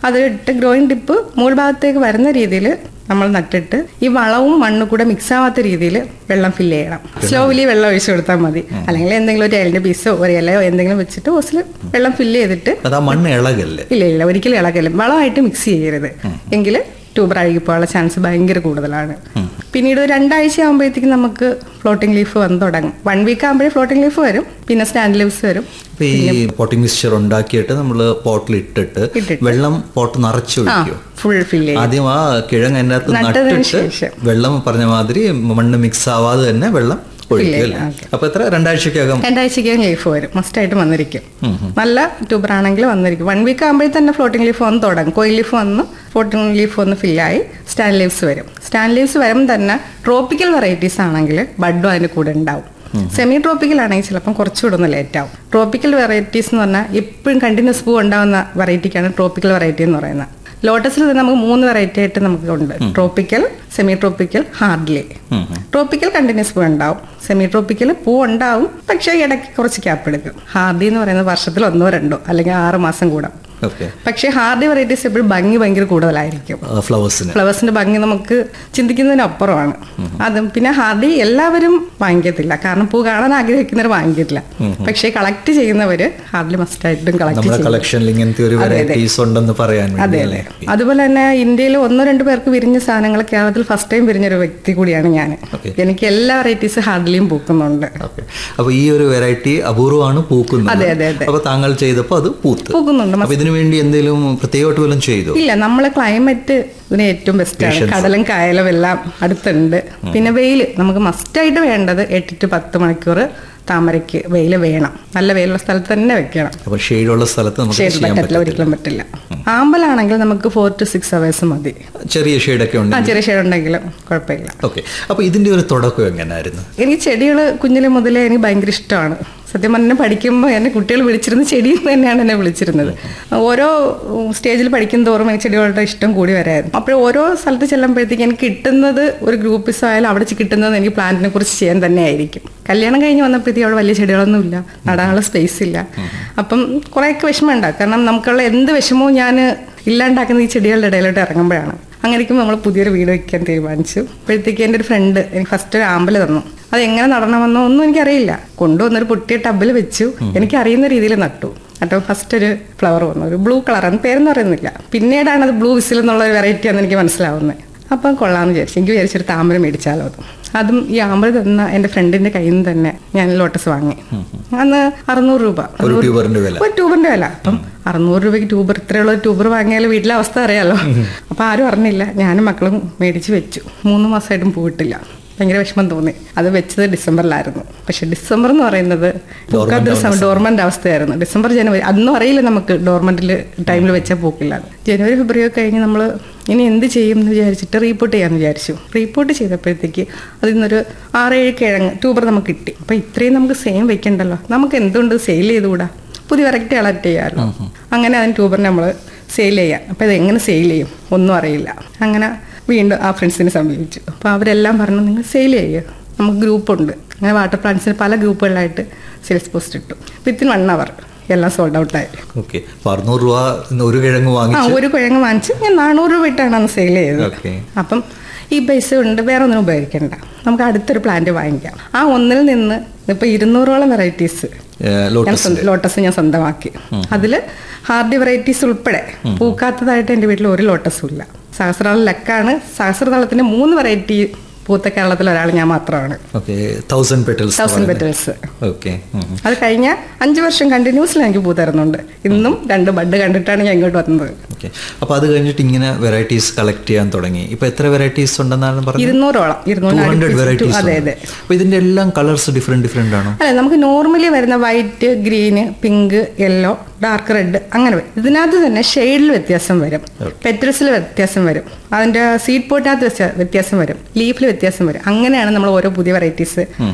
അത് ഇട്ട് growing tip മുകൾ ഭാഗത്തേക്ക് വരുന്ന രീതിയിൽ നമ്മൾ നട്ടിട്ട് ഈ വളവും മണ്ണും കൂടെ മിക്സ് ആവാത്ത രീതിയിൽ വെള്ളം ഫില്ല് ചെയ്യണം സ്ലോലി വെള്ളം ഒഴിച്ചു കൊടുത്താൽ മതി അല്ലെങ്കിൽ എന്തെങ്കിലും ഒരു ഇലന്റെ പീസോ ഒരു ഇലയോ എന്തെങ്കിലും വെച്ചിട്ട് ഓസിൽ വെള്ളം ഫില്ല് ചെയ്തിട്ട് അത് ആ മണ്ണ് ഇളകല്ലേ ഇല്ല ഇല്ല ഒരിക്കലും ഇളകലും വളമായിട്ട് മിക്സ് ചെയ്യരുത് എങ്കിൽ ട്യൂബർ അഴുകിപ്പോകാനുള്ള ചാൻസ് ഭയങ്കര കൂടുതലാണ് പിന്നീട് ഒരു രണ്ടാഴ്ച ആകുമ്പോഴത്തേക്കും നമുക്ക് ഫ്ലോട്ടിംഗ് ലീഫ് വന്ന് തുടങ്ങും വൺ വീക്ക് ആകുമ്പോഴേ ഫ്ലോട്ടിംഗ് ലീഫ് വരും പിന്നെ സ്റ്റാൻഡ് ലീവ്സ് വരും അപ്പൊ ഈ പോട്ടിംഗ് മിക്സ്ചർ ഉണ്ടാക്കിയിട്ട് നമ്മൾ പോട്ടിൽ ഇട്ടിട്ട് ഇട്ടിട്ട്. വെള്ളം പോട്ട് നിറച്ച് ആ ഒഴിക്കും ഫുൾ ഫില്ല് ചെയ്യും ആദ്യം ആ കിഴങ്ങ് അതിനകത്ത് നട്ടതിന് നട്ടിട്ട് ശേഷം. വെള്ളം പറഞ്ഞ മാതിരി മണ്ണ് മിക്സ് ആവാതെ തന്നെ വെള്ളം ഒഴിക്കും അല്ലേ അപ്പൊ എത്ര രണ്ടാഴ്ചക്കകം രണ്ടാഴ്ചക്കകം ലീഫ് വരും മസ്റ്റായിട്ട് വന്നിരിക്കും നല്ല ട്യൂബർ ആണെങ്കിൽ വന്നിരിക്കും വൺ വീക്ക് ആകുമ്പോഴേ തന്നെ ഫ്ലോട്ടിംഗ് ലീഫ് വന്ന് തുടങ്ങും കോയിൽ ലീഫ് വന്ന് ഫ്ലോട്ടിംഗ് ലീഫ് വന്ന് ഫില്ലായി സ്റ്റാൻഡ് ലീവ്സ് വരും സ്റ്റാൻഡ് ലീവ്സ് വരുമ്പോൾ തന്നെ ട്രോപ്പിക്കൽ വെറൈറ്റീസ് ആണെങ്കിൽ ബഡും അതിൻ്റെ കൂടെ ഉണ്ടാവും സെമി ട്രോപ്പിക്കൽ ആണെങ്കിൽ ചിലപ്പം കുറച്ചുകൂടെ ഒന്ന് ലേറ്റ് ആവും ട്രോപ്പിക്കൽ വെറൈറ്റീസ് എന്ന് പറഞ്ഞാൽ എപ്പോഴും കണ്ടിന്യൂസ് പൂ ഉണ്ടാവുന്ന വെറൈറ്റിക്കാണ് ട്രോപ്പിക്കൽ വെറൈറ്റി എന്ന് പറയുന്നത് ലോട്ടസിൽ തന്നെ നമുക്ക് മൂന്ന് വെറൈറ്റി ആയിട്ട് നമുക്ക് ഉണ്ട് tropical semi tropical hardly tropical continuous പൂ ഉണ്ടാവും സെമി ട്രോപ്പിക്കൽ പൂ ഉണ്ടാവും പക്ഷേ ഇടയ്ക്ക് കുറച്ച് ക്യാപ്പ് എടുക്കും ഹാർഡി എന്ന് പറയുന്നത് വർഷത്തിൽ ഒന്നോ രണ്ടോ അല്ലെങ്കിൽ ആറ് മാസം കൂടാം ഓക്കെ പക്ഷേ ഹാർഡി വെറൈറ്റീസ് എപ്പോഴും ഭംഗി ഭയങ്കര കൂടുതലായിരിക്കും ഫ്ലവേഴ്സിന് ഫ്ലവേഴ്സിന്റെ ഭംഗി നമുക്ക് ചിന്തിക്കുന്നതിനപ്പുറമാണ് അതും പിന്നെ ഹാർഡി എല്ലാവരും വാങ്ങിക്കത്തില്ല കാരണം പൂ കാണാൻ ആഗ്രഹിക്കുന്നവർ വാങ്ങിക്കത്തില്ല പക്ഷേ കളക്ട് ചെയ്യുന്നവര് ഹാർഡി മസ്റ്റായിട്ടും കളക്ട് നമ്മുടെ ചെയ്യും കളക്ഷനിൽ ഇങ്ങനത്തെ ഒരു വെറൈറ്റീസ് ഉണ്ടെന്ന് പറയാൻ വേണ്ടി അതെ അല്ലേ അതെ അതുപോലെ തന്നെ ഇന്ത്യയിൽ ഒന്നോ രണ്ടു പേർക്ക് വിരിഞ്ഞ സാധനങ്ങൾ കേരളത്തിൽ ഫസ്റ്റ് ടൈം വിരിഞ്ഞൊരു വ്യക്തി കൂടിയാണ് ഞാൻ Okay. എനിക്ക് എല്ലാ വെറൈറ്റീസ് ഹാർഡിലിയും പൂക്കുന്നുണ്ട് ഓക്കെ അപ്പൊ ഈ ഒരു വെറൈറ്റി അപൂർവമാണ് പൂക്കുന്നത് അതെ, അതെ, അതെ. അപ്പൊ താങ്കൾ ചെയ്തപ്പോ അത് പൂത്ത് പൂക്കുന്നുണ്ട് അപ്പൊ ഇതിനു വേണ്ടി എന്തെങ്കിലും പ്രത്യേകമായിട്ട് വല്ലതും ചെയ്തു ഇല്ല നമ്മളെ ക്ലൈമറ്റ് ഇതിന് ഏറ്റവും ബെസ്റ്റ് ആണ് കടലും കായലും എല്ലാം അടുത്തുണ്ട് പിന്നെ വെയിൽ നമുക്ക് മസ്റ്റായിട്ട് വേണ്ടത് എട്ട് ടു പത്ത് മണിക്കൂർ താമരയ്ക്ക് വെയിൽ വേണം നല്ല വെയിലുള്ള സ്ഥലത്ത് തന്നെ വെക്കണം അപ്പൊ ഷെയ്ഡുള്ള സ്ഥലത്ത് നമുക്ക് ഷെയ്ഡ് ചെയ്യാൻ പറ്റത്തില്ല ഒരിക്കലും പറ്റില്ല ആമ്പലാണെങ്കിൽ നമുക്ക് ഫോർ ടു സിക്സ് അവേഴ്സ് മതി പറ്റും ചെറിയ ഷെയ്ഡൊക്കെ ഉണ്ട് ആ ചെറിയ ഷെയ്ഡ് ഉണ്ടെങ്കിലും കുഴപ്പമില്ല ഓക്കെ അപ്പൊ ഇതിന്റെ ഒരു തുടക്കം എങ്ങനെയായിരുന്നു എനിക്ക് ചെടികൾ കുഞ്ഞിലെ മുതലേ എനിക്ക് ഭയങ്കര ഇഷ്ടമാണ് സത്യം പറഞ്ഞാൽ പഠിക്കുമ്പോൾ എന്നെ കുട്ടികൾ വിളിച്ചിരുന്നത് ചെടി എന്ന് തന്നെയാണ് എന്നെ വിളിച്ചിരുന്നത് ഓരോ സ്റ്റേജിൽ പഠിക്കും തോറും എനിക്ക് ചെടികളുടെ ഇഷ്ടം കൂടി വരായിരുന്നു അപ്പോൾ ഓരോ സ്ഥലത്ത് ചെല്ലുമ്പോഴത്തേക്ക് എനിക്ക് കിട്ടുന്നത് ഒരു ഗ്രൂപ്പിസ് ആയാലും അവിടെ കിട്ടുന്നത് എനിക്ക് പ്ലാന്റിനെ കുറിച്ച് ചെയ്യാൻ തന്നെ ആയിരിക്കും കല്യാണം കഴിഞ്ഞ് വന്നപ്പോഴത്തേക്ക് അവിടെ വലിയ ചെടികളൊന്നും ഇല്ല നടാനുള്ള സ്പേസ് ഇല്ല അപ്പം കുറേയൊക്കെ വിഷമം ഉണ്ടാകും കാരണം നമുക്കുള്ള എന്ത് വിഷമവും ഞാൻ ഇല്ലാണ്ടാക്കുന്ന ഈ ചെടികളുടെ ഇടയിലോട്ട് ഇറങ്ങുമ്പോഴാണ് അങ്ങനെ ഇരിക്കുമ്പോൾ നമ്മൾ പുതിയൊരു വീട് വയ്ക്കാൻ തീരുമാനിച്ചു അപ്പോഴത്തേക്ക് എൻ്റെ ഒരു ഫ്രണ്ട് എനിക്ക് ഫസ്റ്റ് ഒരു ആമ്പൽ തന്നു അത് എങ്ങനെ നടണമെന്നോ ഒന്നും എനിക്കറിയില്ല കൊണ്ടുവന്നൊരു പൊട്ടിയ ടബിൽ വെച്ചു എനിക്ക് അറിയുന്ന രീതിയിൽ നട്ടു നട്ടു ഫസ്റ്റ് ഒരു ഫ്ലവർ വന്നു ഒരു ബ്ലൂ കളറാണ് പേരെന്ന് പറയുന്നില്ല പിന്നീടാണ് അത് ബ്ലൂ വിസിൽ എന്നുള്ള ഒരു വെറൈറ്റി ആണെന്ന് എനിക്ക് മനസ്സിലാവുന്നത് അപ്പം കൊള്ളാമെന്ന് വിചാരിച്ചു എനിക്ക് വിചാരിച്ചൊരു താമര മേടിച്ചാലോ അത് അതും ഈ ആമ്പൽ തന്ന എൻ്റെ ഫ്രണ്ടിന്റെ കയ്യിൽ നിന്ന് തന്നെ ഞാൻ ലോട്ടസ് വാങ്ങി അന്ന് അറുന്നൂറ് രൂപ ഒരു ട്യൂബറിന്റെ വില ഒരു ട്യൂബറിന്റെ വില അപ്പം അറുന്നൂറ് രൂപയ്ക്ക് ട്യൂബർ ഇത്രയുള്ള ഒരു ട്യൂബർ വാങ്ങിയാൽ വീട്ടിലെ അവസ്ഥ അറിയാലോ അപ്പൊ ആരും അറിഞ്ഞില്ല ഞാനും മക്കളും മേടിച്ച് വെച്ചു മൂന്ന് മാസമായിട്ടും പോയിട്ടില്ല ഭയങ്കര വിഷമം തോന്നി അത് വെച്ചത് ഡിസംബറിലായിരുന്നു പക്ഷെ ഡിസംബർ എന്ന് പറയുന്നത് പൂക്കാത്ത സമയം ഡോർമന്റ് അവസ്ഥയായിരുന്നു ഡിസംബർ ജനുവരി അതൊന്നും അറിയില്ല നമുക്ക് ഡോർമന്റിൽ ടൈമിൽ വെച്ചാൽ പൂക്കില്ല ജനുവരി ഫെബ്രുവരി ഒക്കെ കഴിഞ്ഞ് നമ്മൾ ഇനി എന്ത് ചെയ്യും എന്ന് വിചാരിച്ചിട്ട് റീപ്പോർട്ട് ചെയ്യാമെന്ന് വിചാരിച്ചു റീപ്പോർട്ട് ചെയ്തപ്പോഴത്തേക്ക് അതിൽ നിന്നൊരു ആറേഴ് കിഴങ്ങ് ട്യൂബർ നമുക്ക് കിട്ടി അപ്പോൾ ഇത്രയും നമുക്ക് സെയിം വെക്കണ്ടല്ലോ നമുക്ക് എന്തുകൊണ്ട് സെയിൽ ചെയ്തുകൂടാ പുതിയ വെറൈറ്റി കളക്ട് ചെയ്യാമല്ലോ അങ്ങനെ അതിന് ട്യൂബറിനെ നമ്മൾ സെയിൽ ചെയ്യാം അപ്പോൾ ഇത് എങ്ങനെ സെയിൽ ചെയ്യും ഒന്നും അറിയില്ല അങ്ങനെ വീണ്ടും ആ ഫ്രണ്ട്സിനെ സമീപിച്ചു അപ്പോൾ അവരെല്ലാം പറഞ്ഞു നിങ്ങൾ സെയിൽ ചെയ്യുക നമുക്ക് ഗ്രൂപ്പുണ്ട് അങ്ങനെ വാട്ടർ പ്ലാന്റ്സിന് പല ഗ്രൂപ്പുകളിലായിട്ട് സെയിൽസ് പോസ്റ്റ് ഇട്ടു വിത്തിൻ വൺ അവർ എല്ലാം സോൾഡ് ഔട്ടായി ഓക്കെ അപ്പൊ അറുന്നൂറ് രൂപ ഒരു കിഴങ്ങ് ആ വാങ്ങിച്ചു ഒരു കുഴങ്ങ് വാങ്ങിച്ച് ഞാൻ നാനൂറ് രൂപ ഇട്ടാണ് അന്ന് സെയിൽ ചെയ്തത് ഓക്കെ അപ്പം ഈ പൈസ കൊണ്ട് വേറെ ഒന്നും ഉപയോഗിക്കണ്ട നമുക്ക് അടുത്തൊരു പ്ലാന്റ് വാങ്ങിക്കാം ആ ഒന്നിൽ നിന്ന് ഇപ്പൊ ഇരുന്നൂറോളം വെറൈറ്റീസ് ഞാൻ ലോട്ടസ് സ്വന്തം- ലോട്ടസ് ഞാൻ സ്വന്തമാക്കി അതില് ഹാർഡി വെറൈറ്റീസ് ഉൾപ്പെടെ പൂക്കാത്തതായിട്ട് എൻ്റെ വീട്ടിൽ ഒരു ലോട്ടസും ഇല്ല സഹസ്രദളം ലക്കാണ് സഹസ്രദളത്തിന്റെ മൂന്ന് വെറൈറ്റി പൂത്ത കേരളത്തിൽ ഒരാൾ ഞാൻ മാത്രമാണ് okay thousand petals thousand petals okay അത് കഴിഞ്ഞ അഞ്ച് വർഷം കണ്ടിന്യൂസ്ലി എനിക്ക് പൂ തരുന്നുണ്ട് ഇന്നും രണ്ട് ബഡ് കണ്ടിട്ടാണ് ഞാൻ ഇങ്ങോട്ട് വന്നത് ഓക്കെ അപ്പൊ അത് കഴിഞ്ഞിട്ട് ഇങ്ങനെ വെറൈറ്റീസ് കളക്ട് ചെയ്യാൻ തുടങ്ങി ഇപ്പൊ എത്ര വെറൈറ്റീസ് ഉണ്ടെന്നാണ് പറഞ്ഞത് ഇരുന്നൂറോളം ടു ഇരുന്നൂറ് ഹൺഡ്രഡ് അടുപ്പിച്ചിട്ട് വെറൈറ്റീസ് അതെ അതെ അപ്പൊ ഇതിന്റെ എല്ലാം കളേഴ്സ് ഡിഫറെന്റ് ഡിഫറെന്റ് ആണോ അല്ല നമുക്ക് നോർമലി വരുന്ന white green pink yellow dark red അങ്ങനെ വരും ഇതിനകത്ത് തന്നെ ഷെയ്ഡിൽ വ്യത്യാസം വരും പെറ്റൽസിൽ വ്യത്യാസം വരും അതിന്റെ സീഡ് പോട്ടിനകത്ത് വ്യത്യാസം വരും ലീഫിൽ വ്യത്യാസം വരും അങ്ങനെയാണ് നമ്മൾ ഓരോ പുതിയ വെറൈറ്റീസ്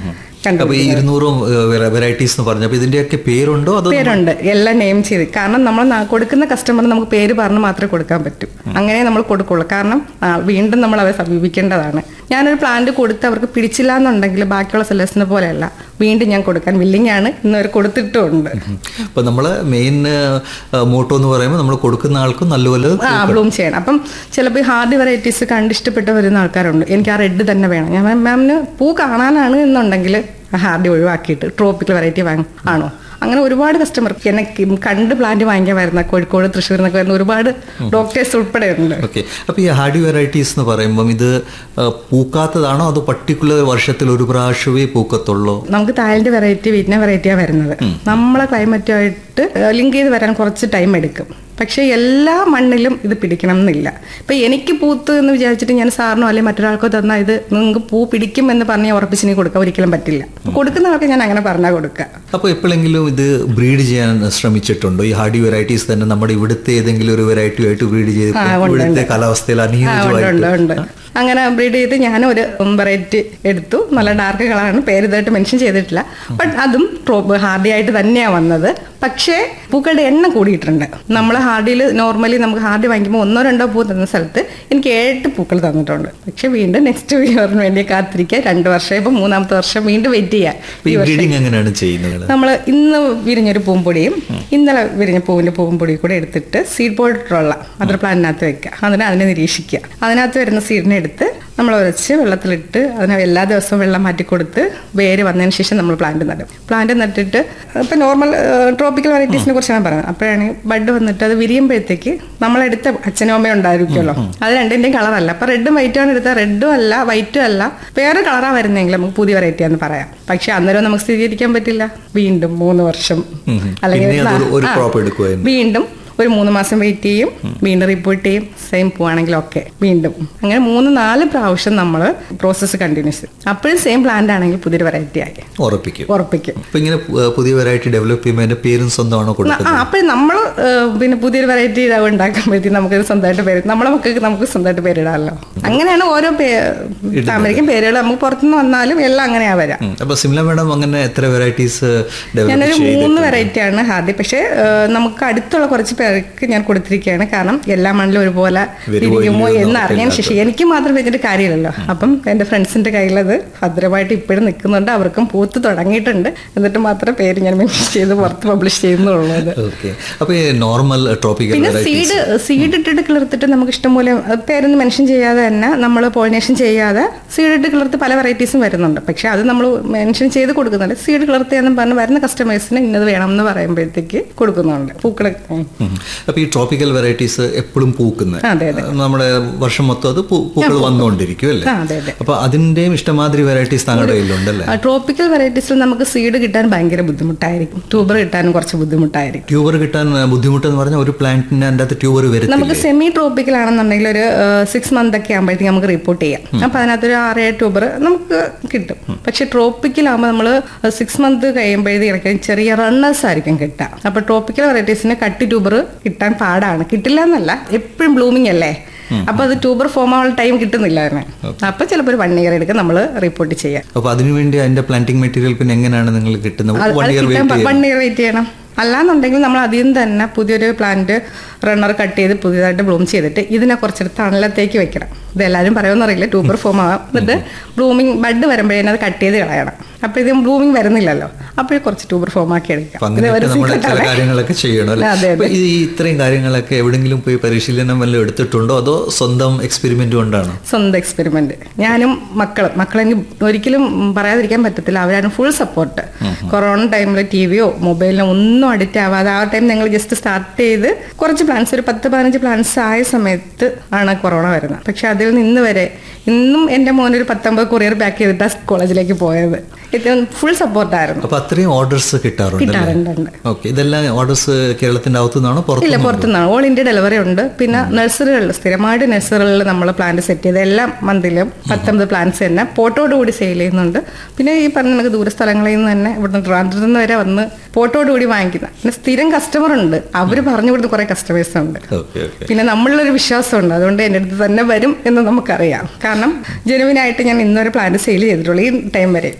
അപ്പൊ ഈ ഇരുന്നൂറും വെറൈറ്റീസ് എന്ന് പറഞ്ഞപ്പോ ഇതിന്റെയൊക്കെ പേരുണ്ടോ അതോ പേരുണ്ട് എല്ലാം നെയിം ചെയ്ത് കാരണം നമ്മൾ നാ- കൊടുക്കുന്ന കസ്റ്റമറിന് നമുക്ക് പേര് പറഞ്ഞ് മാത്രമേ കൊടുക്കാൻ പറ്റൂ അങ്ങനെ നമ്മൾ കൊടുക്കുള്ളൂ കാരണം ആ, വീണ്ടും നമ്മൾ അവരെ സമീപിക്കേണ്ടതാണ് ഞാനൊരു പ്ലാന്റ് കൊടുത്ത് അവർക്ക് പിടിച്ചില്ല എന്നുണ്ടെങ്കിൽ ബാക്കിയുള്ള സെല്ലേഴ്സിനെ പോലെയല്ല വീണ്ടും ഞാൻ കൊടുക്കാൻ വില്ലിംഗ് ആണ് ഇന്ന് അവർ കൊടുത്തിട്ടുമുണ്ട് അപ്പൊ നമ്മള് മെയിൻ മോട്ടോ എന്ന് പറയുമ്പോൾ നമ്മൾ കൊടുക്കുന്ന ആൾക്കും നല്ലപോലെ ആ ബ്ലൂം ചെയ്യണം അപ്പം ചിലപ്പോൾ ഈ ഹാർഡ് വെറൈറ്റീസ് കണ്ടിഷ്ടപ്പെട്ട് വരുന്ന ആൾക്കാരുണ്ട് എനിക്ക് ആ റെഡ് തന്നെ വേണം ഞാൻ മാം, മാമിന് പൂ കാണാനാണ് എന്നുണ്ടെങ്കിൽ ഹാർഡി ഒഴിവാക്കിയിട്ട് ട്രോപ്പിക്കൽ വെറൈറ്റി വാങ്ങും ആണോ അങ്ങനെ ഒരുപാട് കസ്റ്റമർ എന്നെ കി- കണ്ട് പ്ലാന്റ് വാങ്ങിക്കാൻ വരുന്ന കോഴിക്കോട് തൃശ്ശൂർ എന്നൊക്കെ വരുന്ന ഒരുപാട് ഡോക്ടേഴ്സ് ഉൾപ്പെടെ ഉണ്ട് ഓക്കെ അപ്പൊ ഈ ഹാർഡി വെറൈറ്റീസ് എന്ന് പറയുമ്പം ഇത് ആ, പൂക്കാത്തതാണോ അതോ പർട്ടിക്കുലർ വർഷത്തിൽ ഒരു പ്രാവശ്യമേ പൂക്കത്തുള്ളൂ നമുക്ക് തായലിന്റെ വെറൈറ്റി വീറ്റിന്റെ വെറൈറ്റിയാണ് വരുന്നത് നമ്മളെ ക്ലൈമറ്റുമായിട്ട് ലിങ്ക് ചെയ്ത് വരാൻ കുറച്ച് ടൈം എടുക്കും പക്ഷേ എല്ലാ മണ്ണിലും ഇത് പിടിക്കണം എന്നില്ല ഇപ്പൊ എനിക്ക് പൂത്ത് എന്ന് വിചാരിച്ചിട്ട് ഞാൻ സാറിനോ അല്ലെങ്കിൽ മറ്റൊരാൾക്കോ തന്നാൽ ഇത് നിങ്ങൾക്ക് പൂ പിടിക്കും എന്ന് പറഞ്ഞ് ഉറപ്പിച്ച് നീ കൊടുക്കാൻ ഒരിക്കലും പറ്റില്ല കൊടുക്കുന്ന ആൾക്ക് ഞാൻ അങ്ങനെ പറഞ്ഞാൽ കൊടുക്കുക അപ്പോൾ എപ്പോഴെങ്കിലും ഇത് ബ്രീഡ് ചെയ്യാൻ ശ്രമിച്ചിട്ടുണ്ടോ ഈ ഹാർഡി വെറൈറ്റീസ് തന്നെ നമ്മുടെ ഇവിടുത്തെ ഏതെങ്കിലും ഒരു വെറൈറ്റി ആയിട്ട് ബ്രീഡ് ചെയ്ത് ഇവിടുത്തെ കാലാവസ്ഥയിൽ ആ, ഉണ്ട് അനുയോജ്യമായിട്ട് ഉണ്ട് ഉണ്ട് അങ്ങനെ ബ്രീഡ് ചെയ്ത് ഞാൻ ഒരു വെറൈറ്റി എടുത്തു നല്ല ഡാർക്ക് കളറാണ് പേര് ഇതായിട്ട് മെൻഷൻ ചെയ്തിട്ടില്ല ബട്ട് അതും ഹാർഡി ആയിട്ട് തന്നെയാണ് വന്നത് പക്ഷേ പൂക്കളുടെ എണ്ണം കൂടിയിട്ടുണ്ട് നമ്മൾ ഹാർഡിയിൽ നോർമലി നമുക്ക് ഹാർഡി വാങ്ങിക്കുമ്പോൾ ഒന്നോ രണ്ടോ പൂ തന്ന സ്ഥലത്ത് എനിക്ക് ഏഴ് പൂക്കൾ തന്നിട്ടുണ്ട് പക്ഷെ വീണ്ടും നെക്സ്റ്റ് ഇയറിന് വേണ്ടി കാത്തിരിക്കുക രണ്ട് വർഷം ഇപ്പം മൂന്നാമത്തെ വർഷം വീണ്ടും വെയിറ്റ് ചെയ്യാം അപ്പൊ ഈ ബ്രീഡിങ് എങ്ങനെയാണ് ചെയ്യുന്നത് നമ്മൾ ഇന്ന് വിരിഞ്ഞൊരു പൂമ്പൊടിയും ഇന്നലെ വിരിഞ്ഞ പൂവിന്റെ പൂമ്പൊടിയും കൂടെ എടുത്തിട്ട് സീഡ് പോയിട്ടുള്ള അതൊരു പ്ലാന്റിനകത്ത് വെക്കുക അതിനെ അതിനെ നിരീക്ഷിക്കുക അതിനകത്ത് വരുന്ന സീഡിനെ എടുത്ത് നമ്മൾ ഉരച്ച് വെള്ളത്തിലിട്ട് അതിന് എല്ലാ ദിവസവും വെള്ളം മാറ്റി കൊടുത്ത് വേര് വന്നതിന് ശേഷം നമ്മൾ പ്ലാന്റ് നടും പ്ലാന്റ് നട്ടിട്ട് ഇപ്പം നോർമൽ ട്രോപ്പിക്കൽ വെറൈറ്റീസിനെ കുറിച്ചാണ് പറയുന്നത് അപ്പോഴാണ് ബഡ് വന്നിട്ട് അത് വിരിയുമ്പോഴത്തേക്ക് നമ്മളെടുത്ത അച്ഛനും അമ്മയും ഉണ്ടായിരിക്കുമല്ലോ അത് രണ്ടിന്റെയും കളറല്ല അപ്പൊ റെഡും വൈറ്റും ആണ് എടുത്താൽ റെഡും അല്ല വൈറ്റും അല്ല വേറെ കളറാ വരുന്നെങ്കിൽ നമുക്ക് പുതിയ വെറൈറ്റി ആണെന്ന് പറയാം പക്ഷെ അന്നേരം നമുക്ക് സ്ഥിരീകരിക്കാൻ പറ്റില്ല വീണ്ടും മൂന്ന് വർഷം പിന്നെ അതൊരു ഒരു ആ, ക്രോപ്പ് എടുക്കുമായിരുന്നു വീണ്ടും ഒരു മൂന്ന് മാസം വെയിറ്റ് ചെയ്യും വീണ്ടും റിപ്പോർട്ട് ചെയ്യും സെയിം പോവാണെങ്കിൽ ഓക്കെ വീണ്ടും അങ്ങനെ മൂന്ന് നാല് പ്രാവശ്യം നമ്മൾ പ്രോസസ്സ് കണ്ടിന്യൂസ് അപ്പോഴും സെയിം പ്ലാന്റ് ആണെങ്കിൽ പുതിയൊരു വെറൈറ്റി ആയി ഉറപ്പിക്കും ഉറപ്പിക്കും അപ്പൊ ഇങ്ങനെ പു- പുതിയ വെറൈറ്റി ഡെവലപ്പ് ചെയ്യുമ്പോൾ അതിന്റെ പേരും സ്വന്തമാണോ ആ കൊടുക്കുന്നത് അപ്പോഴും നമ്മൾ പിന്നെ പുതിയൊരു വെറൈറ്റി ഉണ്ടാക്കുമ്പോഴത്തേക്കും നമുക്ക് സ്വന്തമായിട്ട് പേര് നമ്മളെ മക്കൾക്ക് നമുക്ക് സ്വന്തമായിട്ട് പേരിടാമല്ലോ അങ്ങനെയാണ് ഓരോ ഫാമിലിക്കും പേരുകൾ നമുക്ക് പുറത്തുനിന്ന് വന്നാലും എല്ലാം അങ്ങനെയാ വരാം ഉം. അപ്പൊ സിംല മാഡം അങ്ങനെ എത്ര വെറൈറ്റീസ് ഡെവലപ്പ് ഞാനൊരു ചെയ്ത് മൂന്ന് വെറൈറ്റി ആണ് ഹാർഡി പക്ഷേ ഏഹ്, നമുക്ക് അടുത്തുള്ള കുറച്ച് പേർക്ക് ഞാൻ കൊടുത്തിരിക്കുകയാണ് കാരണം എല്ലാ മണ്ണിലും ഒരുപോലെ വരുമോ ഇരിക്കുമോ ഇല്ലയോ എന്ന് അറിയാൻ ശേഷി എനിക്ക് മാത്രം വെച്ചിട്ട് കാര്യമില്ലല്ലോ അപ്പം എന്റെ ഫ്രണ്ട്സിന്റെ കയ്യിലത് ഭദ്രമായിട്ട് ഇപ്പോഴും നിൽക്കുന്നുണ്ട് അവർക്കും പൂത്ത് തുടങ്ങിയിട്ടുണ്ട് എന്നിട്ട് മാത്രം പേര് ഞാൻ മെൻഷൻ ചെയ്ത് പുറത്ത് പബ്ലിഷ് ചെയ്യുന്നുള്ളൂ അത് ഓക്കെ അപ്പൊ ഈ നോർമൽ ട്രോപ്പിക്കൽ പിന്നെ വെറൈറ്റീസ് സീഡ് സീഡ് ഇട്ടിട്ട് കിളർത്തിട്ട് നമുക്ക് ഇഷ്ടംപോലെ അത് പേരൊന്നും മെൻഷൻ ചെയ്യാതെ തന്നെ നമ്മൾ പോളിനേഷൻ ചെയ്യാതെ സീഡ് ഇട്ട് കിളർത്ത് പല വെറൈറ്റീസും വരുന്നുണ്ട് പക്ഷെ അത് നമ്മൾ മെൻഷൻ ചെയ്ത് കൊടുക്കുന്നുണ്ട് സീഡ് കിളർത്തിയെന്ന് പറഞ്ഞ് വരുന്ന കസ്റ്റമേഴ്സിന് ഇന്നത് വേണം എന്ന് പറയുമ്പോഴത്തേക്ക് കൊടുക്കുന്നുണ്ട് പൂക്കൾ അപ്പൊ ഈ ട്രോപ്പിക്കൽ വെറൈറ്റീസ് എപ്പോഴും പൂക്കുന്നത് അതെ, അതെ. നമ്മുടെ വർഷം മൊത്തം അത് പൂ- പൂക്കൾ വന്നുകൊണ്ടിരിക്കും അല്ലേ ആ, അതെ, അതെ. അപ്പൊ അതിന്റെയും ഇഷ്ടമാതിരി വെറൈറ്റീസ് താങ്കളുടെ കയ്യിലുണ്ടല്ലേ ട്രോപ്പിക്കൽ വെറൈറ്റീസിൽ നമുക്ക് സീഡ് കിട്ടാൻ ഭയങ്കര ബുദ്ധിമുട്ടായിരിക്കും ട്യൂബർ കിട്ടാനും കുറച്ച് ബുദ്ധിമുട്ടായിരിക്കും ട്യൂബർ കിട്ടാൻ ബുദ്ധിമുട്ടെന്ന് പറഞ്ഞാൽ ഒരു പ്ലാന്റിന് അതിൻ്റെ അകത്ത് ട്യൂബർ വരത്തില്ല നമുക്ക് സെമി ട്രോപ്പിക്കൽ ആണെന്നുണ്ടെങ്കിൽ ഒരു സിക്സ് മന്ത് ഒക്കെ ആകുമ്പോഴത്തേക്ക് നമുക്ക് റിപ്പോർട്ട് ചെയ്യാം അപ്പൊ അതിനകത്തൊരു ആറേഴ് ട്യൂബർ നമുക്ക് കിട്ടും പക്ഷെ ട്രോപ്പിക്കൽ ആകുമ്പോൾ നമ്മൾ സിക്സ് മന്ത് കഴിയുമ്പോഴത്തേക്കും ചെറിയ റണ്ണേഴ്സ് ആയിരിക്കും കിട്ടുക അപ്പൊ ട്രോപ്പിക്കൽ വെറൈറ്റീസിന് കട്ടി ട്യൂബർ കിട്ടാൻ പാടാണ് കിട്ടില്ല എന്നല്ല എപ്പോഴും ബ്ലൂമിംഗ് അല്ലേ അപ്പൊ അത് ട്യൂബർ ഫോം ആവാനുള്ള ടൈം കിട്ടുന്നില്ല അതിന് അപ്പൊ ചിലപ്പോൾ ഒരു വൺ ഇയർ എടുക്കും നമ്മൾ റിപ്പോർട്ട് ചെയ്യാം അപ്പൊ അതിനുവേണ്ടി അതിന്റെ പ്ലാന്റിംഗ് മെറ്റീരിയൽ പിന്നെ എങ്ങനെയാണ് നിങ്ങൾ കിട്ടുന്നത് one year wait one year wait ചെയ്യണം അല്ലാന്നുണ്ടെങ്കിൽ നമ്മൾ അതിൽ തന്നെ പുതിയൊരു പ്ലാന്റ് റണ്ണർ കട്ട് ചെയ്ത് പുതിയതായിട്ട് ബ്ലൂം ചെയ്തിട്ട് ഇതിനെ കുറച്ചെടുത്ത് തണലത്തേക്ക് വെക്കണം ഇത് എല്ലാവരും പറയുമെന്നറിയില്ല ട്യൂബർ ഫോം ആവാം എന്നിട്ട് ബ്ലൂമിങ് ബഡ് വരുമ്പോഴേ അത് കട്ട് ചെയ്ത് കളയണം അപ്പൊ ഇത് ബ്ലൂമിങ് വരുന്നില്ലല്ലോ അപ്പോഴേ കുറച്ച് ട്യൂബർ ഫോം ആക്കി എടുക്കാം അപ്പൊ ഇത് അങ്ങനെയൊക്കെ ഒരു നമ്മൾ secret ചില ആണ്. കാര്യങ്ങളൊക്കെ ചെയ്യണം അല്ലേ അതെ, അപ്പൊ ഈ ഇത്രയും കാര്യങ്ങളൊക്കെ എവിടെങ്കിലും പോയി പരിശീലനം വല്ലതും എടുത്തിട്ടുണ്ടോ അതോ സ്വന്തം എക്സ്പെരിമെന്റ് കൊണ്ടാണോ സ്വന്തം എക്സ്പെരിമെന്റ് ഞാനും മക്കളും മക്കളെനിക്ക് ഒരിക്കലും പറയാതിരിക്കാൻ പറ്റത്തില്ല അവരാണ് ഫുൾ സപ്പോർട്ട് കൊറോണ ടൈമിൽ ടി വിയോ മൊബൈലിനോ ഒന്നും അഡിക്റ്റ് ആവാതെ ആ ടൈം ഞങ്ങൾ ജസ്റ്റ് സ്റ്റാർട്ട് ചെയ്ത് കുറച്ച് പ്ലാൻസ് ഒരു പത്ത് പതിനഞ്ച് പ്ലാൻസ് ആയ സമയത്ത് ആണ് കൊറോണ വരുന്നത് പക്ഷെ അതിൽ നിന്ന് വരെ ഇന്നും എൻ്റെ മോൻ ഒരു പത്തൊമ്പത് കൊറിയർ പാക്ക് ചെയ്തിട്ടാണ് കോളേജിലേക്ക് പോയത് ഏറ്റവും ഫുൾ സപ്പോർട്ടായിരുന്നു അപ്പൊ അത്രയും ഓർഡേഴ്സ് കിട്ടാറുണ്ട് കിട്ടാറുണ്ട് ഓക്കെ ഇതെല്ലാം ഓർഡേഴ്സ് കേരളത്തിന്റെ അകത്തു നിന്നാണോ ഇല്ല പുറത്തു പുറത്തുനിന്നാണ് ഓൾ ഇന്ത്യ ഡെലിവറി ഉണ്ട് പിന്നെ നഴ്സറികളിൽ സ്ഥിരമായിട്ട് നഴ്സറികളിൽ നമ്മൾ പ്ലാന്റ് സെറ്റ് ചെയ്ത് എല്ലാ മന്തിലും പത്തൊമ്പത് പ്ലാന്റ്സ് തന്നെ പോട്ടോട് കൂടി സെയിൽ ചെയ്യുന്നുണ്ട് പിന്നെ ഈ പറഞ്ഞ നമുക്ക് ദൂര സ്ഥലങ്ങളിൽ നിന്ന് തന്നെ ഇവിടുന്ന് ട്രാൻസ്ഫറിൽ നിന്ന് വരെ വന്ന് പോട്ടോട് കൂടി വാങ്ങിക്കുന്ന പിന്നെ സ്ഥിരം കസ്റ്റമർ ഉണ്ട് അവർ പറഞ്ഞു കൊടുത്ത കുറെ കസ്റ്റമേഴ്സ് ഉണ്ട് ഓക്കെ ഓക്കെ പിന്നെ നമ്മളിലൊരു വിശ്വാസമുണ്ട് അതുകൊണ്ട് എൻ്റെ അടുത്ത് തന്നെ വരും എന്ന് നമുക്കറിയാം കാരണം ജനുവിനായിട്ട് ഞാൻ ഇന്നുവരെ പ്ലാന്റ് സെയിൽ ചെയ്തിട്ടുള്ളൂ ഈ ടൈം വരെ അപ്പോൾ ഒരു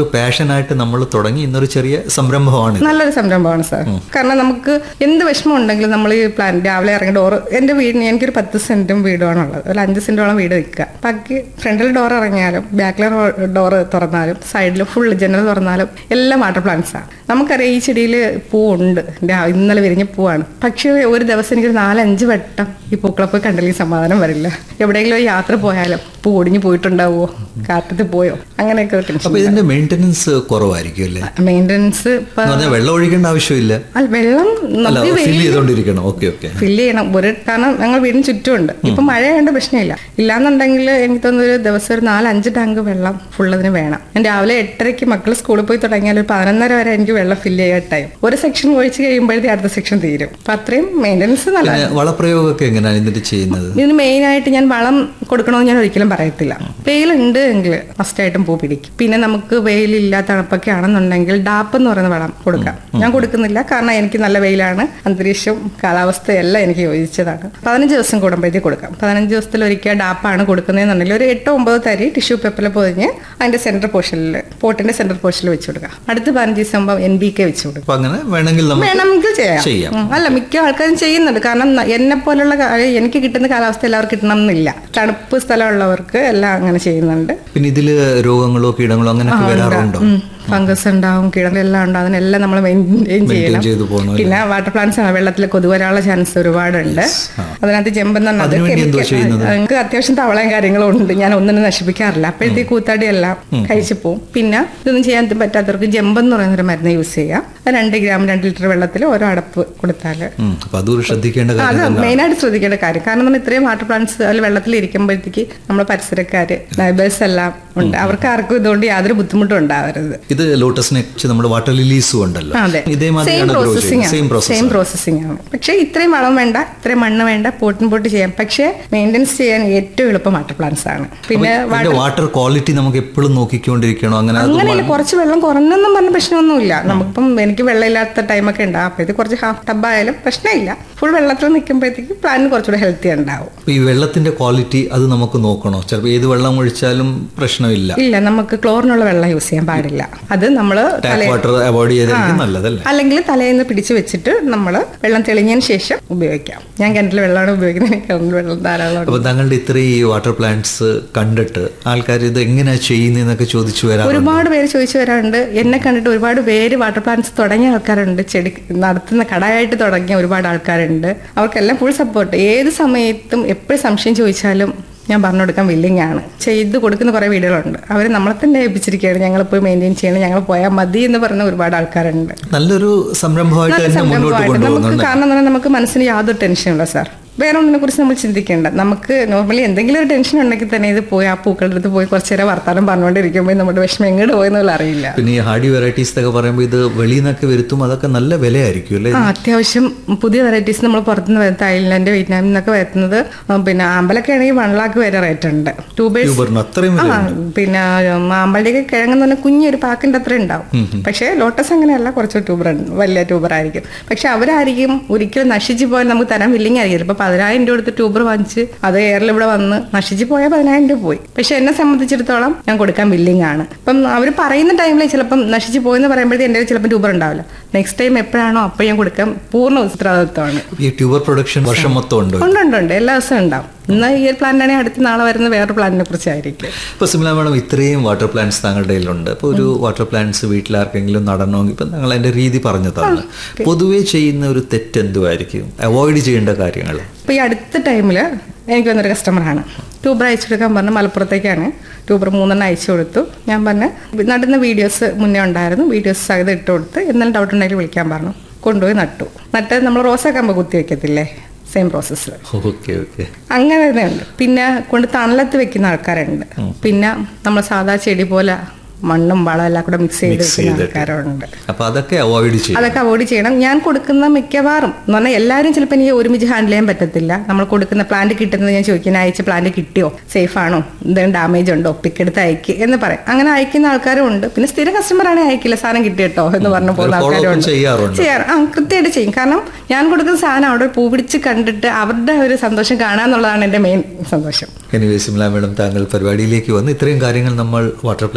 പാഷനായിട്ട് നമ്മൾ തുടങ്ങി ഇന്നൊരു ചെറിയ സംരംഭമാണ് ഇത്. നല്ലൊരു സംരംഭമാണ് സാർ കാരണം നമുക്ക് എന്ത് വിഷമം ഉണ്ടെങ്കിലും നമ്മൾ ഈ പ്ലാൻ രാവിലെ ഇറങ്ങി ഡോറ് എൻ്റെ വീടിന് എനിക്കൊരു പത്ത് സെന്റും വീടുമാണുള്ളത് ഒരു അഞ്ച് സെന്റോളം വീട് വെക്കുക ബാക്കി ഫ്രണ്ടിൽ ഡോർ ഇറങ്ങിയാലും ബാക്കിലെ ഡോറ് തുറന്നാലും സൈഡിൽ ഫുൾ ജനൽ തുറന്നാലും എല്ലാം വാട്ടർ പ്ലാന്റ്സാണ് നമുക്കറിയാം ഈ ചെടിയിൽ പൂവുണ്ട് രാ- ഇന്നലെ വിരിഞ്ഞ പൂവാണ് പക്ഷേ ഒരു ദിവസം എനിക്കൊരു നാലഞ്ച് വട്ടം ഈ പൂക്കളെ പോയി കണ്ടില്ലെങ്കിൽ സമാധാനം വരില്ല എവിടെയെങ്കിലും ഒരു യാത്ര പോയാലും പൂ ഒടിഞ്ഞു പോയിട്ടുണ്ടാവുമോ കാറ്റത്ത് പോയോ അങ്ങനെയൊക്കെ ഒരു ടെൻഷൻ അപ്പൊ ഇതിന്റെ മെയിൻ്റനൻസ് കുറവായിരിക്കും അല്ലേ മെയിൻ്റനൻസ് ഇപ്പൊ എന്ന് പറഞ്ഞാൽ വെള്ളം ഒഴിക്കേണ്ട ആവശ്യമില്ല അല്ല വെള്ളം അല്ല നമുക്ക് ഫിൽ ചെയ്തോണ്ടിരിക്കണം ഓക്കെ ഓക്കെ ഫില്ല് ചെയ്യണം ഒരു കാരണം ഞങ്ങൾ വീടിന് ചുറ്റുമുണ്ട് ഇപ്പൊ മഴയായതുകൊണ്ട് പ്രശ്നമില്ല ഇല്ലാന്നുണ്ടെങ്കിൽ എനിക്ക് തോന്നുന്നു ഒരു ദിവസം ഒരു നാലഞ്ച് ടാങ്ക് വെള്ളം ഫുൾ അതിന് വേണം ഞാൻ രാവിലെ എട്ടരയ്ക്ക് മക്കൾ സ്കൂളിൽ പോയി തുടങ്ങിയാൽ ഒരു പതിനൊന്നര വരെ എനിക്ക് വെള്ളം ഫില്ല് ചെയ്യാൻ ടൈം ഒരു സെക്ഷൻ ഒഴിച്ച് കഴിയുമ്പോഴത്തേ അടുത്ത സെക്ഷൻ തീരും അപ്പൊ അത്രയും മെയിൻ്റനൻസ് നല്ല പിന്നെ വളപ്രയോഗമൊക്കെ എങ്ങനെയാണ് ഇതിന്റെ ചെയ്യുന്നത് ഇതിന് മെയിൻ ആയിട്ട് ഞാൻ വളം കൊടുക്കണമെന്ന് ഞാൻ ഒരിക്കലും പറയത്തില്ല വെയിലുണ്ട് എങ്കിൽ ഫസ്റ്റായിട്ടും പൂ പിടിക്കും പിന്നെ നമുക്ക് വെയിലില്ല തണുപ്പൊക്കെ ആണെന്നുണ്ടെങ്കിൽ ഡാപ്പ് എന്ന് പറയുന്ന വളം കൊടുക്കാം ഞാൻ കൊടുക്കുന്നില്ല കാരണം എനിക്ക് നല്ല വെയിലാണ് അന്തരീക്ഷവും കാലാവസ്ഥയെല്ലാം എനിക്ക് യോജിച്ചതാണ് പതിനഞ്ച് ദിവസം കൂടുമ്പോഴത്തേക്ക് കൊടുക്കാം പതിനഞ്ച് ദിവസത്തിൽ ഒരിക്കൽ ഡാപ്പാണ് കൊടുക്കുന്നതെന്നുണ്ടെങ്കിൽ ഒരു എട്ടോ ഒമ്പതോ തരി ടിഷ്യൂ പേപ്പറിൽ പൊതിഞ്ഞ് അതിന്റെ സെന്റർ പോർഷനിൽ പോട്ടിന്റെ സെന്റർ പോർഷനിൽ വെച്ച് കൊടുക്കാം അടുത്ത പതിനഞ്ച് ദിവസം ആകുമ്പോൾ എൻ ബി കെ വെച്ച് കൊടുക്കാം അപ്പൊ അങ്ങനെ വേണമെങ്കിൽ നമുക്ക് വേണമെങ്കിൽ ചെയ്യാം ചെയ്യാം. ഉം. അല്ല മിക്ക ആൾക്കാരും ചെയ്യുന്നുണ്ട് കാരണം ന- എന്നെ പോലുള്ള കാ- എനിക്ക് കിട്ടുന്ന കാലാവസ്ഥ എല്ലാവർക്കും കിട്ടണം എന്നില്ല തണുപ്പ് സ്ഥലമുള്ളവർക്ക് എല്ലാം അങ്ങനെ ചെയ്യുന്നുണ്ട് പിന്നെ ഇതില് രോഗങ്ങളോ കീടങ്ങളോ അങ്ങനെയൊക്കെ വരാറുണ്ടോ ഫംഗസ് ഉണ്ടാവും കീടങ്ങളെല്ലാം ഉണ്ടാവും അതിനെല്ലാം നമ്മൾ മെയിൻറ്റെയിൻ ചെയ്യണം ചെയ്തു പോകണം അല്ലേ? പിന്നെ വാട്ടർ പ്ലാന്റ്സ് ആണ് വെള്ളത്തിൽ കൊതുക് വരാനുള്ള ചാൻസ് ഒരുപാടുണ്ട് അതിനകത്ത് ചെമ്പെന്ന് പറഞ്ഞത് അതിനുവേണ്ടി എന്തോ chemical- ചെയ്യുന്നത്? ഞങ്ങൾക്ക് അത്യാവശ്യം തവളയും കാര്യങ്ങളും ഉണ്ട് ഞാൻ ഒന്നിനും നശിപ്പിക്കാറില്ല അപ്പോഴത്തേക്ക് കൂത്താടി എല്ലാം കഴിച്ചു പോകും പിന്നെ ഇതൊന്നും ചെയ്യാൻ പറ്റാത്തവർക്ക് ജമ്പെന്ന് പറയുന്ന ഒരു മരുന്ന് യൂസ് ചെയ്യാം അത് രണ്ട് ഗ്രാം രണ്ട് ലിറ്റർ വെള്ളത്തിൽ ഓരോ അടപ്പ് കൊടുത്താൽ ഉം. അപ്പൊ അതൊരു ശ്രദ്ധിക്കേണ്ട അത് കാര്യം തന്നെയാണ്. മെയിനായിട്ട് ശ്രദ്ധിക്കേണ്ട കാര്യം കാരണം നമ്മൾ ഇത്രയും വാട്ടർ പ്ലാന്റ്സ് അതിൽ വെള്ളത്തിൽ ഇരിക്കുമ്പോഴത്തേക്ക് നമ്മുടെ പരിസരക്കാര് നൈബേഴ്സ് എല്ലാം ഉണ്ട് അവർക്ക് ആർക്കും ഇതുകൊണ്ട് യാതൊരു ബുദ്ധിമുട്ടും ഉണ്ടാവരുത് ഇത് ലോട്ടസിനെ കുറിച്ച് നമ്മുടെ വാട്ടർ ലിലീസും ഉണ്ടല്ലോ അതെ സെയിം ഇതേമാതിരിയാണ് ഗ്രോ പ്രോസസ്സിംഗ് ചെയ്യുന്നത് സെയിം ആണ് പ്രോസസ് സെയിം പ്രോസസ്സിംഗ് ആണ് പക്ഷേ ഇത്രയും വളം വേണ്ട ഇത്രയും മണ്ണ് വേണ്ട പോട്ടിൻ പോട്ട് ചെയ്യാം പക്ഷേ മെയിൻ്റെനൻസ് ചെയ്യാൻ ഏറ്റവും എളുപ്പം വാട്ടർ പ്ലാന്റ്സ് ആണ് പിന്നെ ഇതിന്റെ വാട്ടർ ക്വാളിറ്റി നമുക്ക് എപ്പോഴും നോക്കിക്കൊണ്ടിരിക്കണോ അങ്ങനെ അത് അങ്ങനെയല്ല കുറച്ച് വെള്ളം കുറഞ്ഞെന്നും പറഞ്ഞ പ്രശ്നമൊന്നുമില്ല നമുക്കിപ്പം എനിക്ക് വെള്ളമില്ലാത്ത ടൈമൊക്കെ ഉണ്ടാവും അപ്പോൾ ഇത് കുറച്ച് ഹാഫ് ടബായാലും പ്രശ്നമില്ല ഫുൾ വെള്ളത്തിൽ നിൽക്കുമ്പോഴത്തേക്ക് പ്ലാന്റ് കുറച്ചുകൂടെ ഹെൽത്തി ഉണ്ടാവും അപ്പൊ ഈ വെള്ളത്തിന്റെ ക്വാളിറ്റി അത് നമുക്ക് നോക്കണോ ചിലപ്പോൾ ഏത് വെള്ളം ഒഴിച്ചാലും പ്രശ്നമില്ല ഇല്ല നമുക്ക് ക്ലോറിനുള്ള വെള്ളം യൂസ് ചെയ്യാൻ പാടില്ല അത് നമ്മൾ ടാപ്പ് വാട്ടർ അവോയ്ഡ് ചെയ്തായിരിക്കും നല്ലതല്ലേ അല്ലെങ്കിൽ തലേന്ന് പിടിച്ച് വെച്ചിട്ട് നമ്മൾ വെള്ളം തെളിഞ്ഞതിന് ശേഷം ഉപയോഗിക്കാം ഞാൻ കിണറ്റിൽ വെള്ളമാണ് ഉപയോഗിക്കുന്നത് എനിക്ക് കിണറ്റിൽ വെള്ളം ധാരാളം അപ്പൊ താങ്കളുടെ ഇത്രയും ഈ വാട്ടർ പ്ലാന്റ്സ് കണ്ടിട്ട് ആൾക്കാർ ഇത് എങ്ങനെയാ ചെയ്യുന്നതെന്നൊക്കെ ചോദിച്ചു വരാറുണ്ട് ഒരുപാട് പേര് ചോദിച്ചു വരാറുണ്ട് എന്നെ കണ്ടിട്ട് ഒരുപാട് പേര് വാട്ടർ പ്ലാന്റ്സ് തുടങ്ങിയ ആൾക്കാരുണ്ട് ചെടി നടത്തുന്ന കടയായിട്ട് തുടങ്ങിയ ഒരുപാട് ആൾക്കാരുണ്ട് അവർക്കെല്ലാം ഫുൾ സപ്പോർട്ട് ഏത് സമയത്തും എപ്പോഴും സംശയം ചോദിച്ചാലും ഞാൻ പറഞ്ഞു കൊടുക്കാൻ വില്ലിങ് ആണ് ചെയ്ത് കൊടുക്കുന്ന കുറേ വീടുകളുണ്ട് അവർ നമ്മളെ തന്നെ ഏൽപ്പിച്ചിരിക്കുകയാണ് ഞങ്ങൾ പോയി മെയിൻറ്റെയിൻ ചെയ്യണം ഞങ്ങൾ പോയാൽ മതി എന്ന് പറയുന്ന ഒരുപാട് ആൾക്കാരുണ്ട് നല്ലൊരു സംരംഭമായിട്ട് നല്ല തന്നെ മുന്നോട്ട് സംരംഭമായിട്ട് നമുക്ക് കൊണ്ടുപോകുന്നുണ്ട് കാരണം എന്ന് പറഞ്ഞാൽ നമുക്ക് മനസ്സിന് യാതൊരു ടെൻഷനില്ല സാർ വേറെ ഒന്നിനെ കുറിച്ച് നമ്മൾ ചിന്തിക്കേണ്ട നമുക്ക് നോർമലി എന്തെങ്കിലും ഒരു ടെൻഷൻ ഉണ്ടെങ്കിൽ തന്നെ ഇത് പോയി ആ പൂക്കളുടെ അടുത്ത് പോയി കുറച്ച് നേരം വർത്താനം പറഞ്ഞുകൊണ്ടിരിക്കുമ്പോൾ നമ്മുടെ വിഷമം എങ്ങോട്ട് പോയെന്ന് പോലും അറിയില്ല പിന്നെ ഈ ഹാർഡി വെറൈറ്റീസ് എന്നൊക്കെ പറയുമ്പോൾ ഇത് വെളിയിൽ നിന്നൊക്കെ വരുത്തും അതൊക്കെ നല്ല വിലയായിരിക്കും അല്ലേ ആ അത്യാവശ്യം പുതിയ വെറൈറ്റീസ് നമ്മൾ പുറത്തുനിന്ന് വരുന്ന തായ്ലൻഡ് വിയറ്റ്നാമിൽ നിന്നൊക്കെ വരുന്നത് ആ, പിന്നെ ആമ്പലൊക്കെ ആണെങ്കിൽ വൺ ലാക്ക് വരെ റേറ്റ് ഉണ്ട് ട്യൂബേഴ്സ് ട്യൂബറിന് അത്രയും ആ വില പിന്നെ ആമ്പളിയൊക്കെ കിഴങ്ങെന്ന് പറഞ്ഞാൽ കുഞ്ഞൊരു പാക്കിന്റെ അത്ര ഉണ്ടാവും പക്ഷേ ലോട്ടസ് അങ്ങനെയല്ല കുറച്ച് ട്യൂബർ വലിയ ട്യൂബർ ആയിരിക്കും പക്ഷെ അവരായിരിക്കും ഒരിക്കലും നശിച്ചു പോയാൽ നമുക്ക് തരാൻ വില്ലിങ് ആയിരിക്കും ഇപ്പൊ പതിനായിരം രൂപ കൊടുത്ത് ട്യൂബർ വാങ്ങിച്ച് അത് എയറിൽ ഇവിടെ വന്ന് നശിച്ചു പോയാൽ പതിനായിരം രൂപ പോയി പക്ഷെ എന്നെ സംബന്ധിച്ചിടത്തോളം ഞാൻ കൊടുക്കാൻ വില്ലിങ് ആണ് അപ്പം അവർ പറയുന്ന ടൈമിൽ ചിലപ്പം നശിച്ചു പോയെന്ന് പറയുമ്പോഴത്തേ എൻ്റെ ചിലപ്പോൾ ട്യൂബർ ഉണ്ടാവില്ല നെക്സ്റ്റ് ടൈം എപ്പോഴാണോ അപ്പോൾ ഞാൻ കൊടുക്കാൻ പൂർണ്ണ ഉത്തരവാദിത്വമാണ് ഈ ട്യൂബർ പ്രൊഡക്ഷൻ വർഷം മൊത്തം ഉണ്ടോ ഉണ്ട് ഉണ്ട് ഉണ്ട് എല്ലാ ദിവസവും ഉണ്ടാവും ഇന്ന് ഈ ഒരു പ്ലാന്റാണെങ്കിൽ അടുത്ത നാളെ വരുന്ന വേറൊരു പ്ലാന്റിനെ കുറിച്ചായിരിക്കും ഇപ്പൊ സിമില മാഡം ഇത്രയും വാട്ടർ പ്ലാന്റ്സ് താങ്കളുടെ കയ്യിലുണ്ട് അപ്പോൾ ഒരു വാട്ടർ പ്ലാന്റ്സ് വീട്ടിൽ ആർക്കെങ്കിലും നടണമെങ്കിൽ ഇപ്പം നിങ്ങൾ അതിന്റെ രീതി പറഞ്ഞു തന്നു പൊതുവേ ചെയ്യുന്ന ഒരു തെറ്റ് എന്തുമായിരിക്കും അവോയ്ഡ് ചെയ്യേണ്ട കാര്യങ്ങൾ അപ്പോൾ ഈ അടുത്ത ടൈമിൽ എനിക്ക് വന്നൊരു കസ്റ്റമറാണ് ട്യൂബർ അയച്ചു കൊടുക്കാൻ പറഞ്ഞു മലപ്പുറത്തേക്കാണ് ട്യൂബർ മൂന്നെണ്ണം അയച്ചു കൊടുത്തു ഞാൻ പറഞ്ഞു നടുന്ന വീഡിയോസ് മുന്നേ ഉണ്ടായിരുന്നു വീഡിയോസ് സഹിതം ഇട്ട് കൊടുത്ത് എന്നാലും ഡൗട്ട് ഉണ്ടെങ്കിൽ വിളിക്കാൻ പറഞ്ഞു കൊണ്ടുപോയി നട്ടു നട്ട് നമ്മൾ റോസാക്കമ്പ് കുത്തി വെക്കത്തില്ലേ സെയിം പ്രോസസ്സ് ഓക്കെ ഓക്കെ അങ്ങനെ തന്നെ ഉണ്ട് പിന്നെ കൊണ്ട് തണലത്ത് വെക്കുന്ന ആൾക്കാരുണ്ട് പിന്നെ നമ്മൾ സാധാ ചെടി പോലെ മണ്ണും വളം എല്ലാം കൂടെ മിക്സ് ചെയ്ത് വെക്കുന്ന ആൾക്കാരുണ്ട് അപ്പൊ അതൊക്കെ അവോയ്ഡ് ചെയ്യും അതൊക്കെ അവോയ്ഡ് ചെയ്യണം ഞാൻ കൊടുക്കുന്ന മിക്കവാറും എന്ന് പറഞ്ഞാൽ എല്ലാവരും ചിലപ്പോൾ എനിക്ക് ഒരുമിച്ച് ഹാൻഡിൽ ചെയ്യാൻ പറ്റത്തില്ല നമ്മൾ കൊടുക്കുന്ന പ്ലാന്റ് കിട്ടുന്നത് ഞാൻ ചോദിക്കുന്ന അയച്ച പ്ലാന്റ് കിട്ടിയോ സേഫ് ആണോ എന്തെങ്കിലും ഡാമേജ് ഉണ്ടോ പിക്ക് എടുത്ത് അയക്ക് എന്ന് പറയും അങ്ങനെ അയക്കുന്ന ആൾക്കാരും ഉണ്ട് പിന്നെ സ്ഥിര കസ്റ്റമർ ആണെങ്കിൽ അയക്കില്ല സാധനം കിട്ടി കേട്ടോ എന്ന് പറഞ്ഞു പോകുന്ന follow up ആൾക്കാരും ഉണ്ട് ചെയ്യാറുണ്ട്. ചെയ്യാറ് ആ കൃത്യമായിട്ട് ചെയ്യും കാരണം ഞാൻ കൊടുക്കുന്ന സാധനം അവിടെ പൂ പിടിച്ച് കണ്ടിട്ട് അവരുടെ ഒരു സന്തോഷം കാണാന്നുള്ളതാണ് എൻ്റെ മെയിൻ സന്തോഷം എനിവേ സിംല മേഡം താങ്കൾ പരിപാടിയിലേക്ക് വന്ന് ഇത്രയും കാര്യങ്ങൾ നമ്മൾ വാട്ടർ പ്ലാന്റ്സിനെ കുറിച്ച്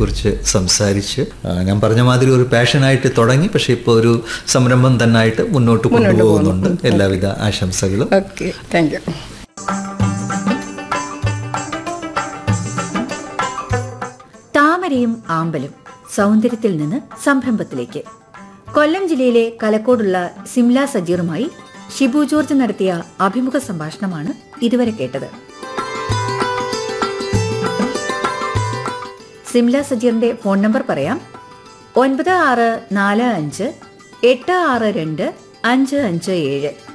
കുറിച്ച് സംസാരിച്ച് ആ, ഞാൻ പറഞ്ഞ മാതിരി ഒരു പാഷനായിട്ട് തുടങ്ങി പക്ഷെ ഇപ്പോൾ ഒരു സംരംഭം തന്നായിട്ട് മുന്നോട്ട് കൊണ്ടുപോകുന്നുണ്ട് എല്ലാവിധ ആശംസകളും ഓക്കെ താങ്ക് യു താമരയും ആമ്പലും സൗന്ദര്യത്തിൽ നിന്ന് സംരംഭത്തിലേക്ക് കൊല്ലം ജില്ലയിലെ കലക്കോടുള്ള സിംല സജീറുമായി ഷിബു ജോർജ് നടത്തിയ അഭിമുഖ സംഭാഷണമാണ് ഇതുവരെ കേട്ടത് സിംല സജീറിന്റെ ഫോൺ നമ്പർ പറയാം ഒൻപത് ആറ് നാല് അഞ്ച് എട്ട് ആറ് രണ്ട് അഞ്ച് അഞ്ച് ഏഴ്